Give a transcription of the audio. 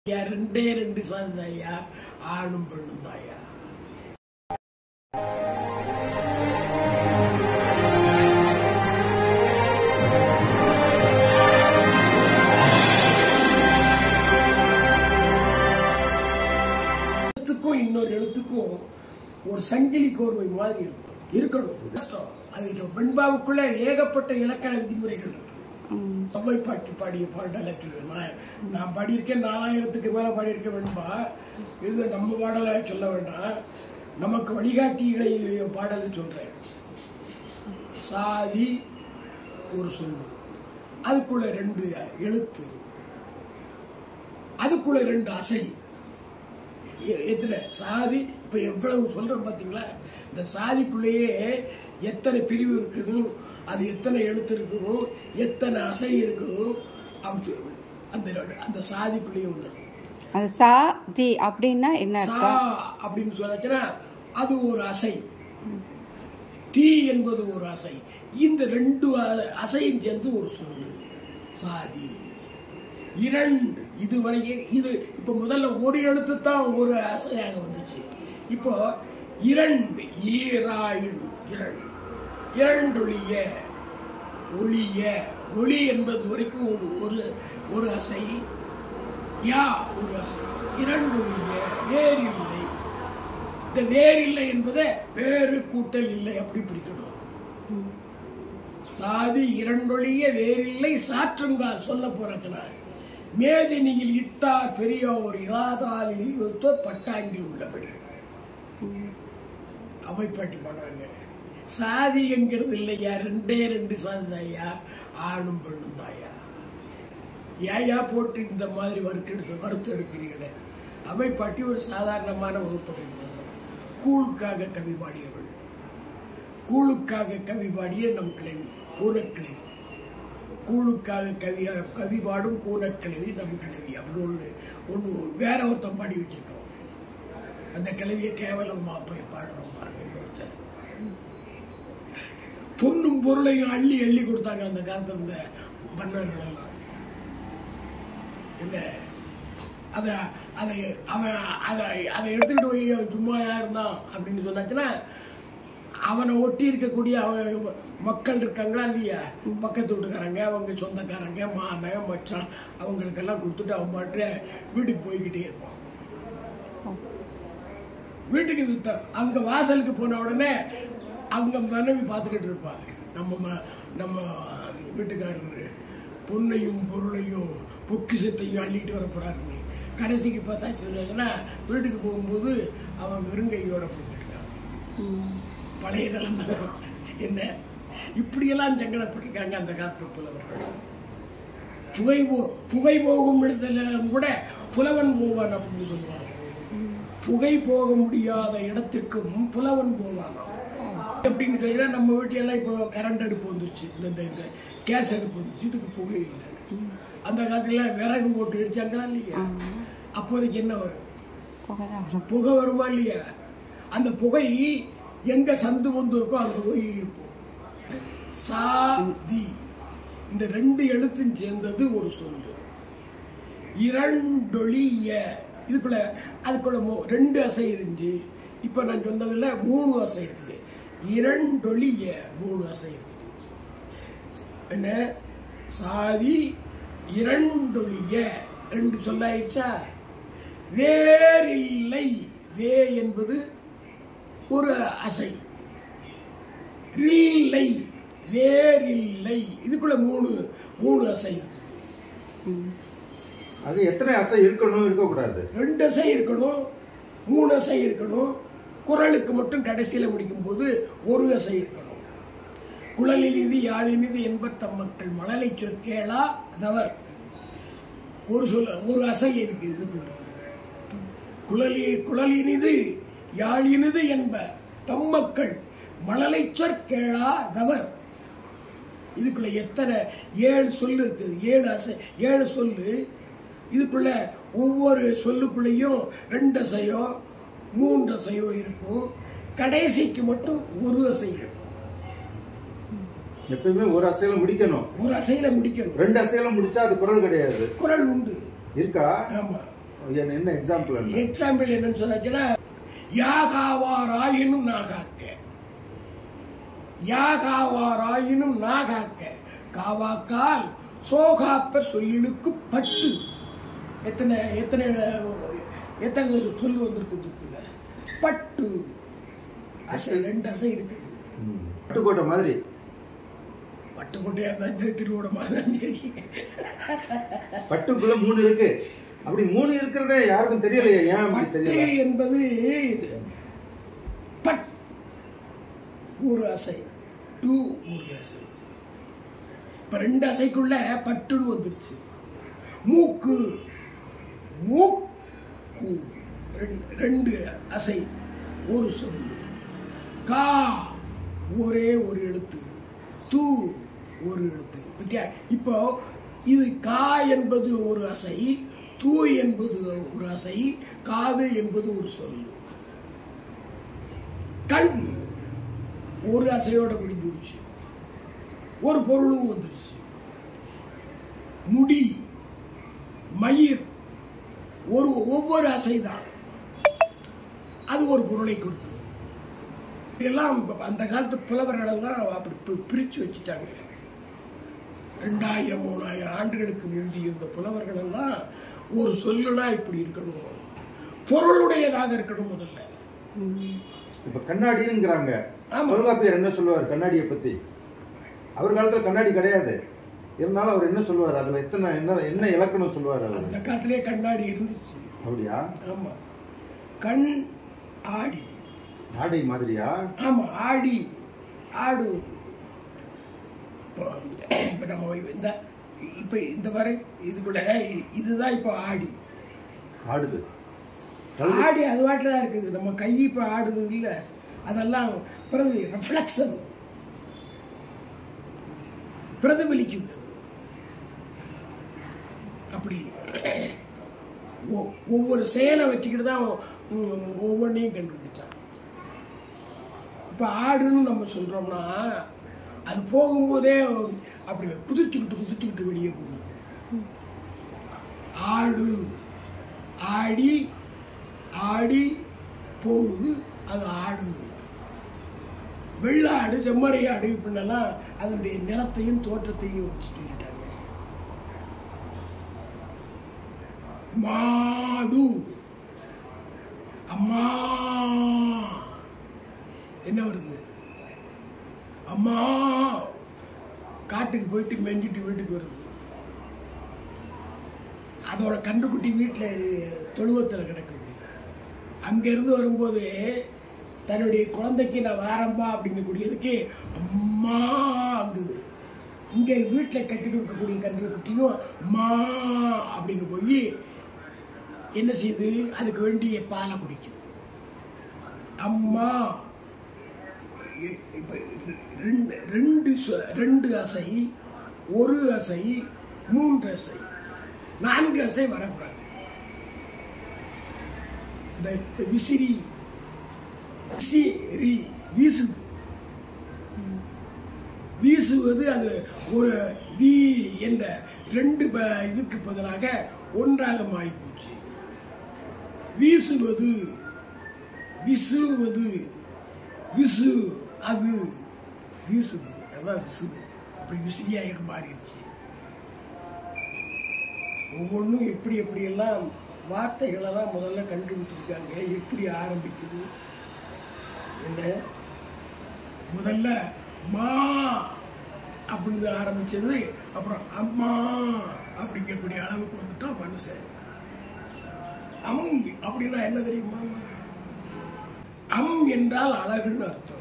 ஐயா ரெண்டே ரெண்டு சாதி தாயா ஆணும் பெண்ணும் தாயா எழுத்துக்கும் இன்னொரு எழுத்துக்கும் ஒரு சங்கிலி கோர்வை மாதிரி இருக்கும் இருக்கணும் கஷ்டம் அது இந்த வெண்பாவுக்குள்ள ஏகப்பட்ட இலக்கண விதிமுறைகள் இருக்கு சபை பாட்டு பாடிய பாடலை சொல்லுவேன் நான் நான் பாடியிருக்கேன் நாலாயிரத்துக்கு மேல பாடியிருக்கேன் வெண்பா இது நம்ம பாடலை சொல்ல வேண்டாம் நமக்கு வழிகாட்டிகளை பாடலை சொல்றேன் சாதி ஒரு சொல்லு அதுக்குள்ள ரெண்டு எழுத்து அதுக்குள்ள ரெண்டு அசை எ- எத்தனை சாதி இப்ப எவ்வளவு சொல்றோம் பாத்தீங்களா இந்த சாதிக்குள்ளேயே எத்தனை பிரிவு இருக்குது அது எத்தனை எழுத்து இருக்கணும் எத்தனை அசை இருக்கணும் அப்படி சொல்லு. அந்த அந்த சாதிக்குள்ளேயே வந்துடும் அது சா தி அப்படின்னா என்ன சா அர்த்தம் அப்படின்னு சொன்னாச்சுன்னா அது ஒரு அசை தீ என்பது ஒரு அசை இந்த ரெண்டு அ- அசையும் சேர்ந்து ஒரு சொல்லு சாதி இரண்டு இதுவரைக்கும் இது இப்ப முதல்ல ஒரு எழுத்து தான் ஒரு அசையாக வந்துச்சு இப்போ இரண்டு ஈராயின் இரண்டு இரண்டொழிய ஒளிய ஒளி என்பது வரைக்கும் ஒரு ஒரு ஒரு அசை யா ஒரு அசை இரண்டொழிய வேறில்லை இந்த வேறில்லை என்பதை வேறு கூட்டல் இல்லை அப்படி பிரிக்கணும் சாதி இரண்டொழிய வேறில்லை சாற்றுங்கால் சொல்ல போறதுனா மேதினியில் இட்டார் பெரியோர் இராதாவில் இருத்தோ பட்டாங்கில் உள்ளபடி அவைப்பாட்டி பாடுறாங்க சாதி என்கிறது இல்லையா ரெண்டே ரெண்டு சாதி தாயா ஆணும் பெண்ணும் தாயா ஏயா போட்டு இந்த மாதிரி வறுக்கெடுத்து வறுத்து எடுக்கிறீங்களே அவைப்பாட்டி ஒரு சாதாரணமான வகுப்பு கொடுத்தாங்க. கூழுக்காக கவி பாடியவள் கூழுக்காக கவி பாடிய நம் கிழவி கூனக்கிழவி கூழுக்காக கவி கவி பாடும் கூனக்கிழவி நம் கிழவி அப்படின்னு ஒன்று ஒன்று வேற ஒருத்தன் பாடி வச்சிருக்கோம் அந்த கிழவியை கேவலமா போய் பாடுறோம் பாருங்க இன்னொருத்தன் பொண்ணும் பொருளையும் அள்ளி அள்ளி கொடுத்தாங்க அந்த காலத்துல இருந்த மன்னர்கள் எல்லாம் என்ன அத அதை அவன் அதை அதை எடுத்துக்கிட்டு போய் அவன் சும்மாயா இருந்தான் அப்படின்னு சொன்னாச்சுன்னா அவனை ஒட்டி இருக்கக்கூடிய அவன் மக்கள் இருக்காங்களா இல்லையா பக்கத்து வீட்டுக்காரங்க அவங்க சொந்தக்காரங்க மாமன் மச்சான் அவங்களுக்கெல்லாம் கொடுத்துட்டு அவன் பாட்டு வீட்டுக்கு போய்கிட்டே இருப்பான் வீட்டுக்கு வித்த- அங்க வாசலுக்கு போன உடனே அங்க மனைவி பார்த்துக்கிட்டு இருப்பாங்க நம்ம ம- நம்ம வீட்டுக்காரரு பொண்ணையும் பொருளையும் பொக்கிஷத்தையும் அள்ளிட்டு வர போறாருன்னு கடைசிக்கு பார்த்தா சொன்னாங்கன்னா வீட்டுக்கு போகும்போது அவன் வெறுங்கையோட போய்கிட்டு இருக்கான் பழைய நிலைமை என்ன இப்படியெல்லாம் சங்கடப்பட்டிருக்காங்க அந்த காலத்து புலவர்கள் புகை போ புகை போகும் இடத்துல கூட புலவன் போவான் அப்படின்னு சொல்லுவாங்க புகை போக முடியாத இடத்திற்கும் புலவன் போவானாம் எப்படின்னு கேட்டீங்கன்னா நம்ம வீட்டுல எல்லாம் இப்போ கரண்ட் அடுப்பு வந்துருச்சு இந்த இந்த- இந்த கேஸ் அடுப்பு வந்துருச்சு இதுக்கு புகை இல்லை அந்த காலத்துல விறகு போட்டு எரிச்சாங்களா இல்லையா அப்போதைக்கு என்ன வரும் புகைதான் வரும் புகை வருமா இல்லையா அந்த புகை எங்க சந்து வந்து இருக்கோ அங்க போய் இருக்கும் சா தி இந்த ரெண்டு எழுத்தும் சேர்ந்தது ஒரு சொல்லு இரண்டொழிய இதுக்குள்ள அதுக்குள்ள மூ- ரெண்டு அசை இருந்து இப்ப நான் சொன்னதுல மூணு அசை இருக்குது இரண்டொழிய மூணு அசை இருக்குது என்ன சாதி இரண்டொழிய ரெண்டு சொல்லாயிருச்சா வேறில்லை வே என்பது ஒரு அசை இல்லை வேறில்லை இதுக்குள்ள மூணு மூணு அசை அது எத்தனை அசை இருக்கணும் இருக்கக்கூடாது ரெண்டு அசை இருக்கணும் மூணு அசை இருக்கணும் குரலுக்கு மட்டும் கடைசியில முடிக்கும் போது ஒரு அசை இருக்கணும் குழலினிது யாழினிது என்பத்தம் மக்கள் மழலை சொற்கேளா அதவர் ஒரு சொல்ல ஒரு அசை இருக்கு இதுக்குள்ள குழலி குழலினிது யாழினிது என்ப தம் மக்கள் மழலை சொற்கேளா தவர் இதுக்குள்ள எத்தனை ஏழு சொல்லு இருக்குது ஏழு அசை ஏழு சொல்லு இதுக்குள்ள ஒவ்வொரு சொல்லுக்குள்ளேயும் ரெண்டு அசையோ மூன்று அசையோ இருக்கும் கடைசிக்கு மட்டும் ஒரு அசை இருக்கும் எப்பயுமே ஒரு அசையில முடிக்கணும் ஒரு அசையில முடிக்கணும் ரெண்டு அசையில முடிச்சா அது குரல் கிடையாது குரல் உண்டு இருக்கா ஆமா என்ன- என்ன எக்ஸாம்பிள் என்ன எக்ஸாம்பிள் என்னன்னு சொன்னாச்சுன்னா யாகாவாராயினும் நாகாக்க யாகாவாராயினும் நாகாக்க காவாக்கால் சோகாப்ப சொல்லினுக்கு பட்டு எத்தனை எத்தனை எத்தனை சொல்லு வந்திருக்கு இதுக்குள்ள? பட்டு அசை ரெண்டு அசை இருக்குது ம். பட்டுக்கோட்டை மாதிரி பட்டுக்கோட்டையா இருந்தாலும் சரி திருவோணமா இருந்தாலும் சரி பட்டுக்குள்ள மூணு இருக்கு அப்படி மூணு இருக்கிறதே யாருக்கும் தெரியலையே ஏன் அப்படி பட்டு தெரியல என்பது பட் ஒரு அசை டூ ஒரு அசை இப்ப ரெண்டு அசைக்குள்ள பட்டுன்னு வந்துருச்சு மூக்கு மூக்கு ரெண்டு- ரெண்டு அசை ஒரு சொல்லு கா ஒரே ஒரு எழுத்து தூ ஒரு எழுத்து பத்தியா இப்போ இது கா என்பது ஒரு அசை தூ என்பது ஒரு அசை காது என்பது ஒரு சொல்லு கண் ஒரு அசையோட முடிஞ்சு போச்சு ஒரு பொருளும் வந்துருச்சு முடி மயிர் ஒரு ஒவ்வொரு அசைதான் அது ஒரு பொருளை கொடுத்தது இதெல்லாம் இப்ப அந்த காலத்து புலவர்கள் எல்லாம் அப்படி பி- பிரிச்சு வச்சுட்டாங்க ரெண்டாயிரம் மூணாயிரம் ஆண்டுகளுக்கு முந்தி இருந்த புலவர்கள் எல்லாம் ஒரு சொல்லுனா இப்படி இருக்கணும் பொருளுடையதாக இருக்கணும் முதல்ல இப்ப கண்ணாடிங்கிறாங்க ஆமா. தொல்காப்பியர் என்ன சொல்லுவார் கண்ணாடியை பத்தி அவர் காலத்துல கண்ணாடி கிடையாது இருந்தாலும் அவர் என்ன சொல்லுவார் அதுல எத்தனை என்ன என்ன இலக்கணம் சொல்லுவார் அவர் அந்த காலத்திலே கண்ணாடி இருந்துச்சு அப்படியா ஆமா கண் ஆடி ஆடை மாதிரியா ஆமா ஆடி ஆடுவது இப்போ இப்போ நம்ம இந்த இப்போ இந்த மாதிரி இதுக்குள்ள இதுதான் இப்போ ஆடி ஆடுது ஆடி அது வாட்டில் தான் இருக்குது நம்ம கை இப்போ ஆடுது இல்லை அதெல்லாம் பிரதி ரிஃப்ளெக்ஷன் பிரதிபலிக்குது அது. அப்படி ஒ- ஒவ்வொரு செயலை வச்சுக்கிட்டு தான் ஒ- ஒவ்வொன்றையும் கண்டுபிடிச்சான் இப்போ ஆடுன்னு நம்ம சொல்கிறோம்னா அது போகும்போதே அப்படி குதிச்சுக்கிட்டு குதிச்சுக்கிட்டு வெளியே போகுது ஆடு ஆடி ஆடி போகுது அது ஆடுது வெள்ளாடு செம்மறியாடு இப்படின்னெல்லாம் அதனுடைய நிறத்தையும் தோற்றத்தையும் வச்சு சொல்லிட்டாங்க மாடு அம்மா என்ன வருது அம்மா காட்டுக்கு போயிட்டு மெஞ்சிட்டு வீட்டுக்கு வருது அதோட கண்டுக்குட்டி வீட்டில் தொழுவத்தில் கிடக்குது அங்கேருந்து வரும்போது தன்னுடைய குழந்தைக்கு நான் வாரம்பா அப்படிங்கக்கூடியதுக்கு அம்மா அங்குது இங்கே வீட்டில் கட்டிட்டு இருக்கக்கூடிய கன்றுக்குட்டியும் அம்மா அப்படிங்க போய் என்ன செய்யுது அதுக்கு வேண்டிய பாலை குடிக்குது அம்மா இ- இப்ப ரெண்டு ரெண்டு சொ- ரெண்டு அசை ஒரு அசை மூன்று அசை நான்கு அசை வரக்கூடாது இந்த இந்த விசிறி விசிறி வீசுது வீசுவது அது ஒரு வி என்ற ரெண்டு ப- இதுக்கு பதிலாக ஒன்றாக மாறிப்போச்சு வீசுவது விசுவது விசு அது வீசுது அதான் விசுது அப்படி விசிறியாக மாறிடுச்சு ஒவ்வொன்றும் எப்படி எப்படியெல்லாம் வார்த்தைகளெல்லாம் முதல்ல கண்டுபிடிச்சிருக்காங்க எப்படி ஆரம்பிக்குது என்ன முதல்ல மா அப்படின்னு ஆரம்பிச்சது அப்புறம் அம்மா அப்படிங்கக்கூடிய அளவுக்கு வந்துட்டான் மனுஷன் அம் அப்படின்னா என்ன தெரியுமா அம் என்றால் அழகுன்னு அர்த்தம்